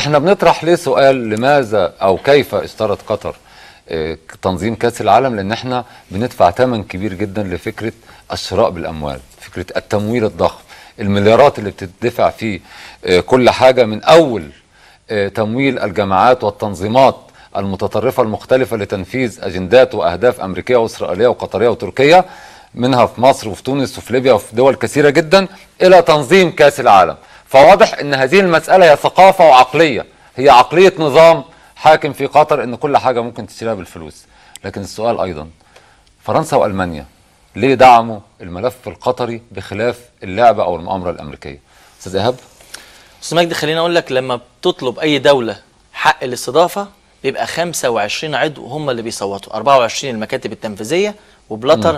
احنا بنطرح ليه سؤال لماذا او كيف اشترت قطر آه، تنظيم كاس العالم لان احنا بندفع ثمن كبير جدا لفكره الشراء بالاموال فكره التمويل الضخم المليارات اللي بتدفع في آه، كل حاجه من اول آه، تمويل الجماعات والتنظيمات المتطرفه المختلفه لتنفيذ اجندات واهداف امريكيه واسرائيليه وقطريه وتركيه منها في مصر وفي تونس وفي ليبيا وفي دول كثيره جدا الى تنظيم كاس العالم فواضح ان هذه المساله هي ثقافه وعقليه هي عقليه نظام حاكم في قطر ان كل حاجه ممكن تشتريها بالفلوس لكن السؤال ايضا فرنسا والمانيا ليه دعموا الملف القطري بخلاف اللعبه او المؤامره الامريكيه استاذ ايهاب استاذ مجدي خليني اقول لك لما بتطلب اي دوله حق الاستضافه بيبقى 25 عضو هم اللي بيصوتوا 24 المكاتب التنفيذيه وبلاتر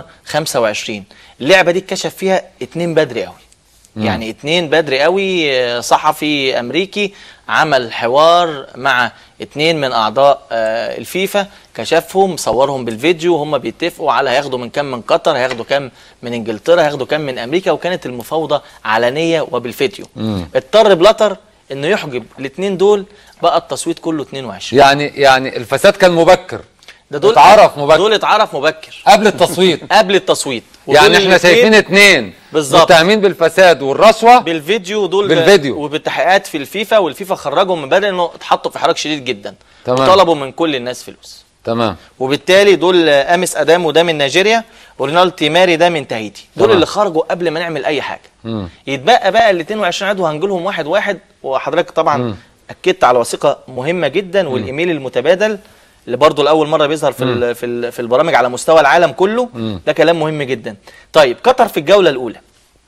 25 اللعبه دي اتكشف فيها اتنين بدري قوي يعني اتنين بدري قوي آه، صحفي امريكي عمل حوار مع اتنين من اعضاء آه، الفيفا كشفهم صورهم بالفيديو وهم بيتفقوا على هياخدوا من كام من قطر هياخدوا كام من انجلترا هياخدوا كام من امريكا وكانت المفاوضه علنيه وبالفيديو اضطر بلاتر انه يحجب الاتنين دول بقى التصويت كله 22 يعني يعني الفساد كان مبكر ده دول اتعرف مبكر دول اتعرف مبكر قبل التصويت قبل التصويت ودول يعني احنا الاتنين شايفين اتنين بالظبط. متهمين بالفساد والرشوه بالفيديو دول بالفيديو. وبالتحقيقات في الفيفا والفيفا خرجهم من بدري انه اتحطوا في حراك شديد جدا تمام. وطلبوا من كل الناس فلوس تمام وبالتالي دول آه، امس ادامو ده من نيجيريا ورينالد تيماري ده من تاهيتي دول تمام. اللي خرجوا قبل ما نعمل اي حاجه مم. يتبقى بقى ال 22 عضو هنجيلهم واحد واحد وحضرتك طبعا اكدت على وثيقه مهمه جدا والايميل المتبادل اللي برضه لاول مره بيظهر في ال في ال في البرامج على مستوى العالم كله ده كلام مهم جدا طيب قطر في الجوله الاولى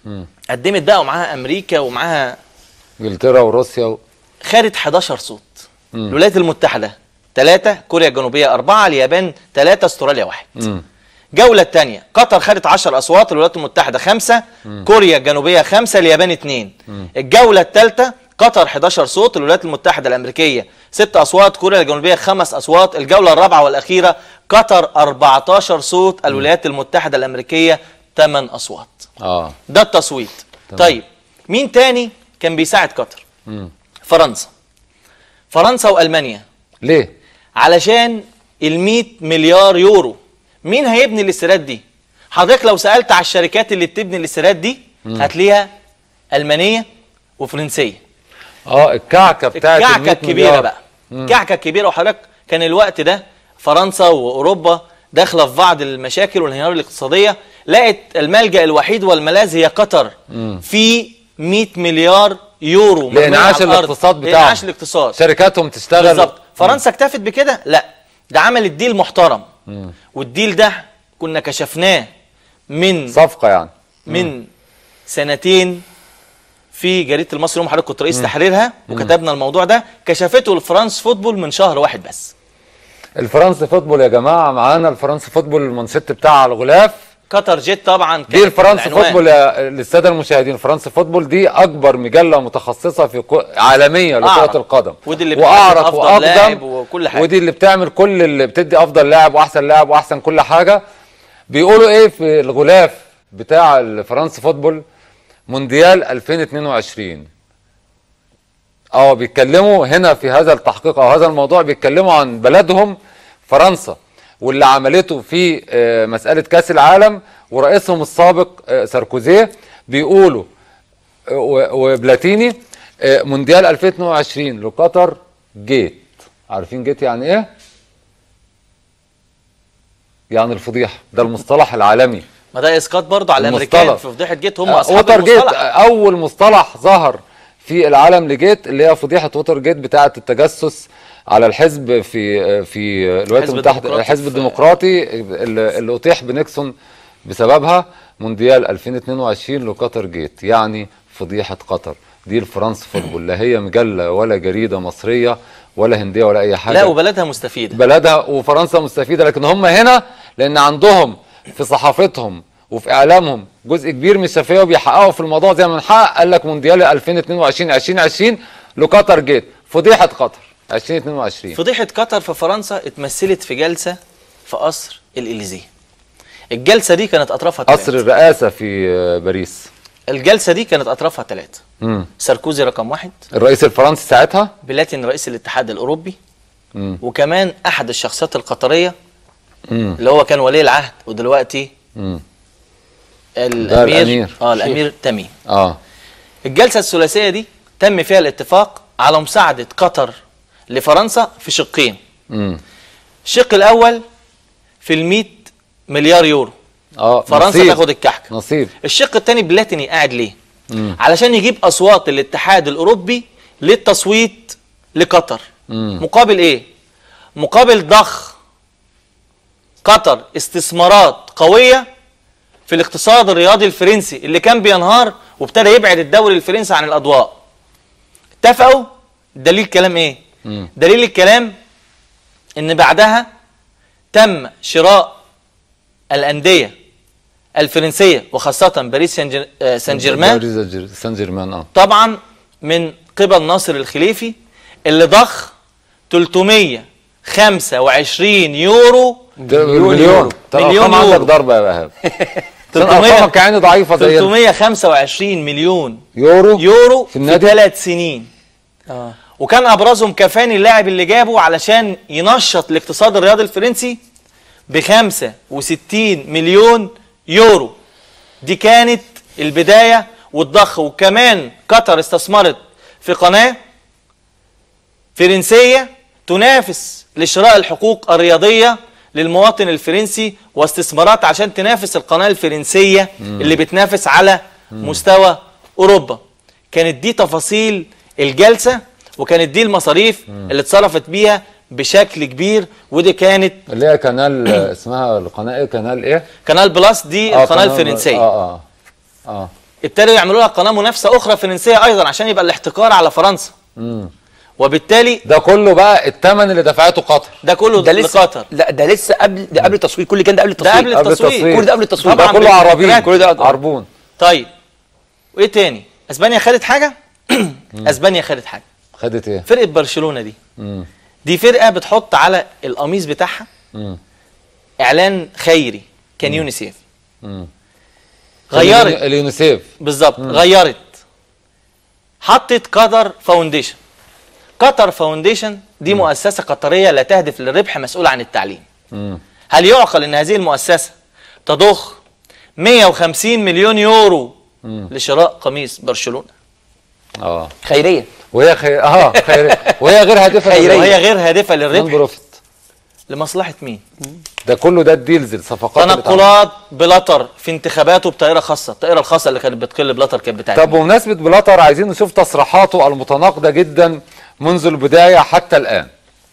قدمت بقى ومعاها امريكا ومعاها انجلترا وروسيا و... خدت 11 صوت الولايات المتحده ثلاثة كوريا الجنوبية أربعة اليابان ثلاثة استراليا واحد مم. الجولة الثانية قطر خدت 10 أصوات الولايات المتحدة خمسة كوريا الجنوبية خمسة اليابان اثنين الجولة الثالثة قطر 11 صوت الولايات المتحدة الأمريكية ست أصوات كوريا الجنوبية خمس أصوات الجولة الرابعة والأخيرة قطر 14 صوت الولايات المتحدة الأمريكية 8 أصوات اه ده التصويت طيب مين تاني كان بيساعد قطر فرنسا فرنسا وألمانيا ليه علشان ال 100 مليار يورو مين هيبني الاستيراد دي حضرتك لو سالت على الشركات اللي بتبني الاستيراد دي هتلاقيها المانيه وفرنسيه اه الكعكه بتاعت الكعكه ال 100 الكبيره مليار. بقى الكعكه الكبيره وحضرتك كان الوقت ده فرنسا واوروبا داخله في بعض المشاكل والانهيار الاقتصاديه لقت الملجا الوحيد والملاذ هي قطر في 100 مليار يورو مرمية لانعاش على الأرض. الاقتصاد بتاعهم لانعاش الاقتصاد شركاتهم تشتغل بالظبط فرنسا اكتفت بكده لا ده عملت ديل محترم والديل ده كنا كشفناه من صفقه يعني من سنتين في جريده المصري يوم حضرتك كنت رئيس تحريرها وكتبنا الموضوع ده كشفته الفرانس فوتبول من شهر واحد بس الفرنسي فوتبول يا جماعه معانا الفرنسي فوتبول المانشيت بتاعها على الغلاف قطر جيت طبعا دي كانت الفرنسي العنوان. فوتبول يا- للساده المشاهدين فرنسي فوتبول دي اكبر مجله متخصصه في كو... عالميه لكره أعرف. القدم ودي اللي بتقدم واعرف أفضل لاعب واقدم وكل حاجة. ودي اللي بتعمل كل اللي بتدي افضل لاعب واحسن لاعب واحسن كل حاجه بيقولوا ايه في الغلاف بتاع الفرنسي فوتبول مونديال 2022 اه بيتكلموا هنا في هذا التحقيق او هذا الموضوع بيتكلموا عن بلدهم فرنسا واللي عملته في آه، مسألة كأس العالم ورئيسهم السابق آه، ساركوزي بيقولوا آه، و- وبلاتيني آه، مونديال 2022 لقطر جيت عارفين جيت يعني ايه؟ يعني الفضيحة ده المصطلح العالمي ما ده اسقاط برضه على الامريكان المصطلح. في فضيحه جيت هم آه، اصحاب ووتر جيت المصطلح آه، اول مصطلح ظهر في العالم لجيت اللي هي فضيحه ووتر جيت بتاعه التجسس على الحزب في آه، في الولايات الحزب المتحده الديمقراطي الحزب في- الديمقراطي اللي اللي اطيح بنيكسون بسببها مونديال 2022 لقطر جيت يعني فضيحه قطر دي الفرنس فوتبول لا هي مجله ولا جريده مصريه ولا هنديه ولا اي حاجه لا وبلدها مستفيده بلدها وفرنسا مستفيده لكن هم هنا لان عندهم في صحافتهم وفي اعلامهم جزء كبير من الشفافيه وبيحققوا في الموضوع زي ما نحقق قال لك مونديال 2022 2020 لقطر جيت فضيحه قطر 2022 فضيحه قطر في فرنسا اتمثلت في جلسه في قصر الاليزيه الجلسه دي كانت اطرافها قصر ثلاثه الرئاسه في آه، باريس الجلسه دي كانت اطرافها ثلاثه مم. ساركوزي رقم واحد الرئيس الفرنسي ساعتها بلاتين رئيس الاتحاد الاوروبي مم. وكمان احد الشخصيات القطريه مم. اللي هو كان ولي العهد ودلوقتي مم. الامير الأمير. اه الامير تميم اه الجلسه الثلاثيه دي تم فيها الاتفاق على مساعده قطر لفرنسا في شقين مم. الشق الاول في ال 100 مليار يورو اه فرنسا نصيب. تاخد الكحكه نصيب الشق الثاني بلاتيني قاعد ليه مم. علشان يجيب اصوات الاتحاد الاوروبي للتصويت لقطر مم. مقابل ايه مقابل ضخ قطر استثمارات قويه في الاقتصاد الرياضي الفرنسي اللي كان بينهار وابتدى يبعد الدوري الفرنسي عن الاضواء اتفقوا دليل الكلام ايه مم. دليل الكلام ان بعدها تم شراء الانديه الفرنسيه وخاصه باريس سان جر- آه، سان جيرمان باريس جر- سان جيرمان اه طبعا من قبل ناصر الخليفي اللي ضخ 325 يورو ده مليون مليون يورو. طب مليون أرقام عندك يورو. ضربه يا ايهاب عشان 300 ارقامك يعني ضعيفه زي 325 مليون يورو يورو في في النادي ثلاث سنين اه وكان ابرزهم كافاني اللاعب اللي جابه علشان ينشط الاقتصاد الرياضي الفرنسي ب 65 مليون يورو دي كانت البدايه والضخ وكمان قطر استثمرت في قناه فرنسيه تنافس لشراء الحقوق الرياضيه للمواطن الفرنسي واستثمارات عشان تنافس القناه الفرنسيه اللي بتنافس على مستوى اوروبا كانت دي تفاصيل الجلسه وكانت دي المصاريف اللي اتصرفت بيها بشكل كبير ودي كانت اللي هي كانال اسمها القناه ايه كانال ايه؟ كانال بلس دي آه، القناه قناة- الفرنسيه اه اه اه ابتدوا يعملوا لها قناه منافسه اخرى فرنسيه ايضا عشان يبقى الاحتكار على فرنسا مم. وبالتالي ده كله بقى الثمن اللي دفعته قطر ده كله ده لسه لقطر لا ده لسه قبل ده قبل التصوير كل كان ده قبل ده التصوير قبل التصوير كل ده قبل التصوير ده طبعاً كله عربين بالفكرات. كل ده عربون طيب وايه تاني اسبانيا خدت حاجه اسبانيا خدت حاجه خدت ايه؟ فرقه برشلونه دي مم. دي فرقه بتحط على القميص بتاعها مم. اعلان خيري كان يونيسيف مم. غيرت اليونيسيف بالظبط غيرت حطت قطر فاونديشن قطر فاونديشن دي مؤسسه قطريه لا تهدف للربح مسؤوله عن التعليم مم. هل يعقل ان هذه المؤسسه تضخ 150 مليون يورو لشراء قميص برشلونه اه خيريه وهي خير اه خير وهي غير هادفه خيرية. وهي غير هادفه نون للربح بروفيت لمصلحه مين ده كله ده الديلز الصفقات اللي اتعملت. تنقلات بلاتر في انتخاباته بطائره خاصه الطائره الخاصه اللي كانت بتقل بلاتر كانت بتاعت طب بمناسبة بلاتر عايزين نشوف تصريحاته المتناقضة جدا منذ البداية حتى الآن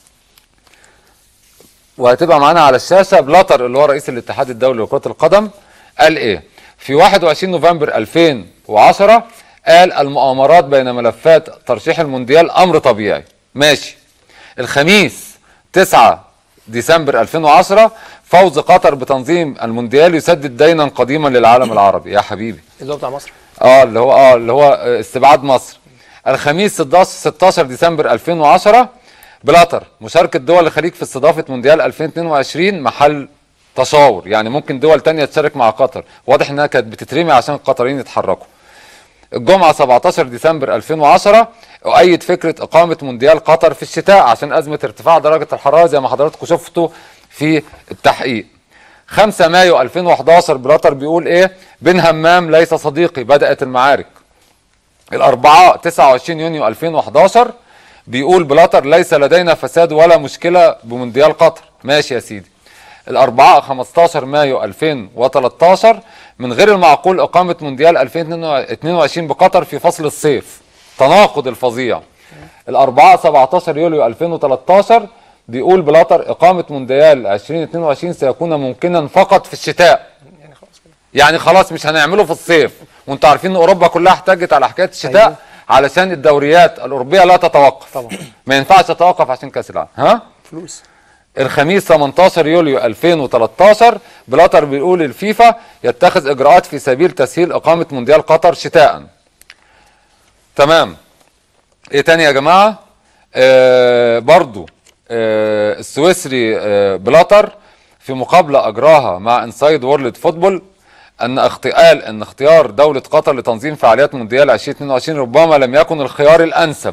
وهتبقى معانا على الشاشة بلاتر اللي هو رئيس الاتحاد الدولي لكرة القدم قال ايه في 21 نوفمبر 2010 قال المؤامرات بين ملفات ترشيح المونديال امر طبيعي ماشي الخميس 9 ديسمبر 2010 فوز قطر بتنظيم المونديال يسدد دينا قديما للعالم العربي يا حبيبي اللي هو بتاع مصر اه اللي هو اه اللي هو آه، استبعاد مصر الخميس 16 16 ديسمبر 2010 بلاتر مشاركة دول الخليج في استضافة مونديال 2022 محل تشاور يعني ممكن دول تانية تشارك مع قطر واضح انها كانت بتترمي عشان القطريين يتحركوا الجمعة 17 ديسمبر 2010 أؤيد فكرة إقامة مونديال قطر في الشتاء عشان أزمة ارتفاع درجة الحرارة زي ما حضراتكم شفتوا في التحقيق 5 مايو 2011 بلاتر بيقول إيه بن همام ليس صديقي بدأت المعارك الأربعاء 29 يونيو 2011 بيقول بلاتر ليس لدينا فساد ولا مشكلة بمونديال قطر ماشي يا سيدي الأربعاء 15 مايو 2013 من غير المعقول إقامة مونديال 2022 بقطر في فصل الصيف تناقض الفظيع الأربعاء 17 يوليو 2013 بيقول بلاتر إقامة مونديال 2022 سيكون ممكنا فقط في الشتاء يعني خلاص مش هنعمله في الصيف وانتوا عارفين ان اوروبا كلها احتجت على حكايه الشتاء أيوة. علشان الدوريات الاوروبيه لا تتوقف طبعا. ما ينفعش تتوقف عشان كاس العالم ها فلوس الخميس 18 يوليو 2013 بلاتر بيقول الفيفا يتخذ اجراءات في سبيل تسهيل اقامه مونديال قطر شتاء تمام ايه تاني يا جماعه آه برضو آه السويسري آه بلاتر في مقابله اجراها مع انسايد وورلد فوتبول ان اغتقال ان اختيار دوله قطر لتنظيم فعاليات مونديال 2022 ربما لم يكن الخيار الانسب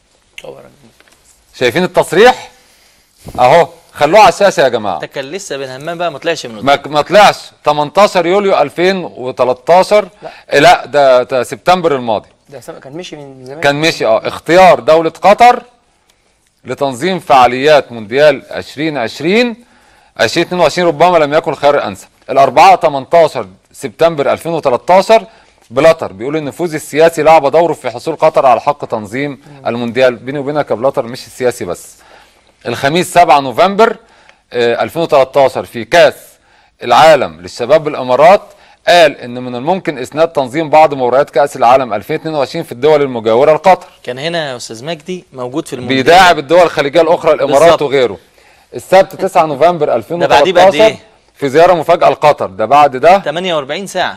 شايفين التصريح اهو خلوه على الشاشه يا جماعه ده كان لسه بن همام بقى ما طلعش من ما ما طلعش 18 يوليو 2013 لا, لا ده, ده سبتمبر الماضي ده سم- كان مشي من زمان كان مشي اه اختيار دولة قطر لتنظيم فعاليات مونديال 2020 2022 ربما لم يكن الخيار الانسب الاربعاء 18 سبتمبر 2013 بلاتر بيقول ان النفوذ السياسي لعب دوره في حصول قطر على حق تنظيم المونديال بيني وبينك يا بلاتر مش السياسي بس الخميس 7 نوفمبر آه، 2013 في كاس العالم للشباب بالامارات قال ان من الممكن اسناد تنظيم بعض مباريات كاس العالم 2022 في الدول المجاوره لقطر كان هنا يا استاذ مجدي موجود في المونديال بيداعب الدول الخليجيه الاخرى الامارات بالظبط. وغيره السبت 9 نوفمبر بعديه بقد 2013 إيه؟ في زياره مفاجاه لقطر ده بعد ده 48 ساعه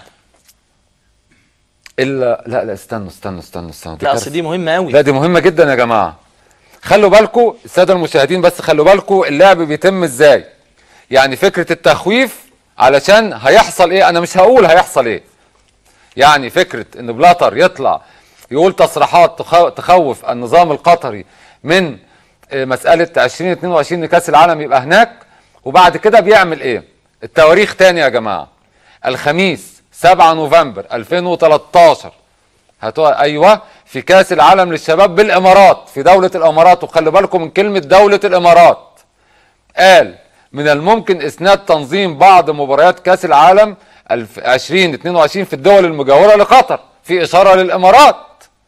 الا لا لا استنوا استنوا استنوا استنوا دي لا كارثة. اصل دي مهمه قوي لا دي مهمه جدا يا جماعه خلوا بالكم الساده المشاهدين بس خلوا بالكم اللعب بيتم ازاي يعني فكره التخويف علشان هيحصل ايه انا مش هقول هيحصل ايه يعني فكره ان بلاتر يطلع يقول تصريحات تخ- تخوف النظام القطري من آه، مساله 2022 إن كاس العالم يبقى هناك وبعد كده بيعمل ايه التواريخ تاني يا جماعه الخميس 7 نوفمبر 2013 هتو... ايوه في كاس العالم للشباب بالامارات في دوله الامارات وخلي بالكم من كلمه دوله الامارات قال من الممكن اسناد تنظيم بعض مباريات كاس العالم الف- 2022 في الدول المجاوره لقطر في اشاره للامارات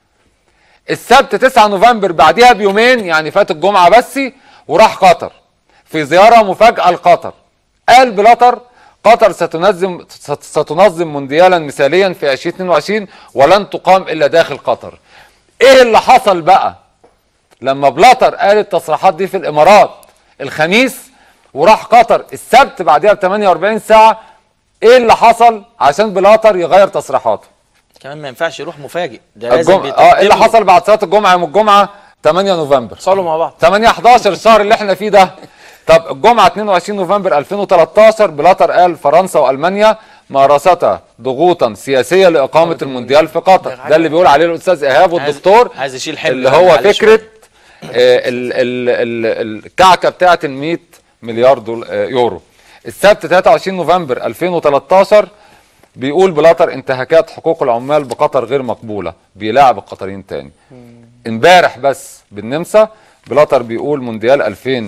السبت 9 نوفمبر بعديها بيومين يعني فات الجمعه بس وراح قطر في زياره مفاجاه لقطر قال بلاتر قطر ستنظم ست- ستنظم مونديالا مثاليا في 2022 ولن تقام الا داخل قطر ايه اللي حصل بقى لما بلاتر قال التصريحات دي في الامارات الخميس وراح قطر السبت بعدها ب 48 ساعه ايه اللي حصل عشان بلاتر يغير تصريحاته كمان ما ينفعش يروح مفاجئ ده لازم الجمعة اه ايه اللي بيترتب له. حصل بعد صلاه الجمعه يوم الجمعه 8 نوفمبر صلوا مع بعض 8 11 الشهر اللي احنا فيه ده طب الجمعه 22 نوفمبر 2013 بلاتر قال فرنسا والمانيا مارستا ضغوطا سياسيه لاقامه المونديال في قطر ده اللي بيقول عليه الاستاذ ايهاب عايز- والدكتور عايز يشيل حمل اللي هم هو عليه فكره آه، ال- ال- ال- الكعكه بتاعه ال 100 مليار دول آه، يورو السبت 23 نوفمبر 2013 بيقول بلاتر انتهاكات حقوق العمال بقطر غير مقبوله بيلاعب القطريين تاني امبارح بس بالنمسا بلاتر بيقول مونديال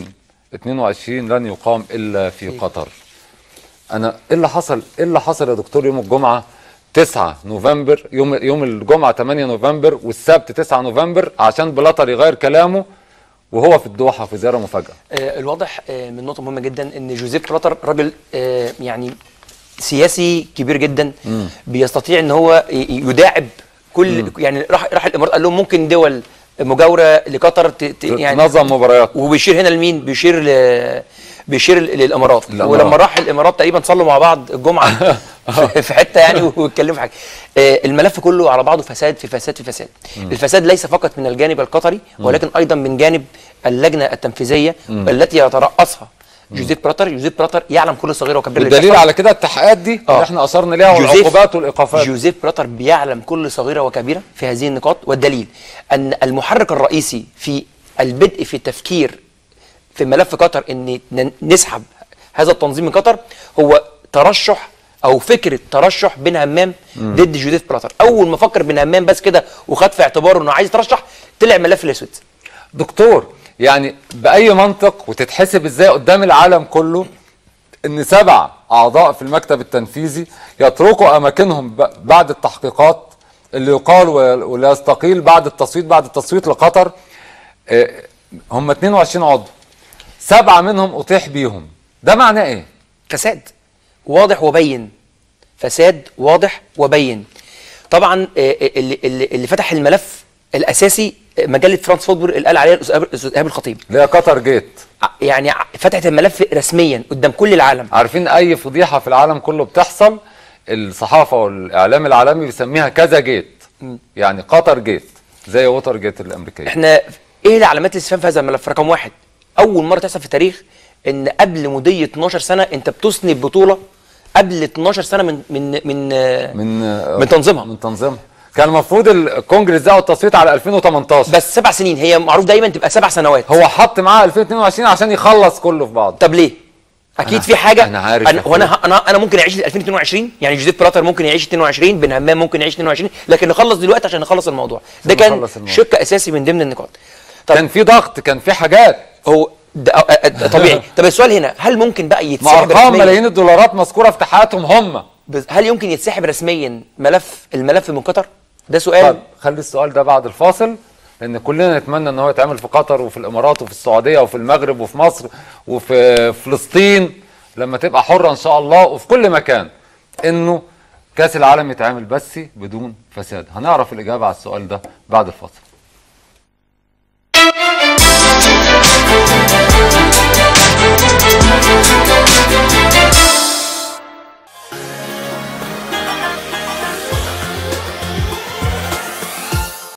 2022 لن يقام الا في قطر انا ايه اللي حصل ايه اللي حصل يا دكتور يوم الجمعه 9 نوفمبر يوم يوم الجمعه 8 نوفمبر والسبت 9 نوفمبر عشان بلاتر يغير كلامه وهو في الدوحه في زياره مفاجاه آه، الواضح آه، من نقطة مهمة جدا ان جوزيف بلاتر راجل آه، يعني سياسي كبير جدا بيستطيع ان هو ي- يداعب كل يعني راح راح الامارات قال لهم ممكن دول مجاورة لقطر ت- ت- يعني تنظم مباريات وبيشير هنا لمين؟ بيشير ل بيشير للامارات الإمارات. ولما راح الامارات تقريبا صلوا مع بعض الجمعه في- في حته يعني واتكلموا في حاجه آه، الملف كله على بعضه فساد في فساد في فساد الفساد ليس فقط من الجانب القطري ولكن ايضا من جانب اللجنه التنفيذيه التي يترأسها جوزيف براتر جوزيف براتر يعلم كل صغيره وكبيره اللي بالدليل بتحصل. على كده التحقيقات دي اللي آه. احنا اثرنا ليها جوزيف- والعقوبات والايقافات جوزيف براتر بيعلم كل صغيره وكبيره في هذه النقاط والدليل ان المحرك الرئيسي في البدء في التفكير في ملف قطر ان ن- نسحب هذا التنظيم من قطر هو ترشح او فكره ترشح بن همام ضد جوزيف براتر اول ما فكر بن همام بس كده وخد في اعتباره انه عايز يترشح طلع ملف الاسود دكتور يعني باي منطق وتتحسب ازاي قدام العالم كله ان سبع اعضاء في المكتب التنفيذي يتركوا اماكنهم ب- بعد التحقيقات اللي يقال ولا ولا يستقيل بعد التصويت بعد التصويت لقطر آه، هم 22 عضو سبعه منهم اطيح بيهم ده معناه ايه فساد واضح وبين فساد واضح وبين طبعا آه، آه، اللي, اللي اللي فتح الملف الاساسي آه، مجله فرانس فوتبول اللي قال عليها الاستاذ إيهاب- الأستاذ ايهاب الخطيب اللي هي قطر جيت ع- يعني ع- فتحت الملف رسميا قدام كل العالم عارفين اي فضيحه في العالم كله بتحصل الصحافه والاعلام العالمي بيسميها كذا جيت يعني قطر جيت زي ووتر جيت الامريكيه احنا ايه العلامات الاستفهام في هذا الملف رقم واحد اول مره تحصل في التاريخ ان قبل مضي 12 سنه انت بتسند بطوله قبل 12 سنه من من من من من تنظيمها. من تنظيمها كان المفروض الكونجرس ده والتصويت على 2018 بس سبع سنين هي معروف دايما تبقى سبع سنوات هو حط معاه 2022 عشان يخلص كله في بعض طب ليه؟ اكيد أنا- في حاجه أنا عارف انا يا وانا أخويا. ه- انا انا ممكن اعيش ل 2022 يعني جوزيف براتر ممكن يعيش 22 بن همام ممكن يعيش 22 لكن نخلص دلوقتي عشان نخلص الموضوع ده كان نخلص الموضوع. شق اساسي من ضمن النقاط طب كان في ضغط كان في حاجات هو ده أ- أ- طبيعي طب السؤال هنا هل ممكن بقى مع يتسحب ارقام رسميا ملايين الدولارات مذكوره في تحقيقاتهم هم بز- هل يمكن يتسحب رسميا ملف الملف من قطر ده سؤال طب خلي السؤال ده بعد الفاصل لان كلنا نتمنى ان هو يتعمل في قطر وفي الامارات وفي السعوديه وفي المغرب وفي مصر وفي فلسطين لما تبقى حره ان شاء الله وفي كل مكان انه كاس العالم يتعمل بس بدون فساد هنعرف الاجابه على السؤال ده بعد الفاصل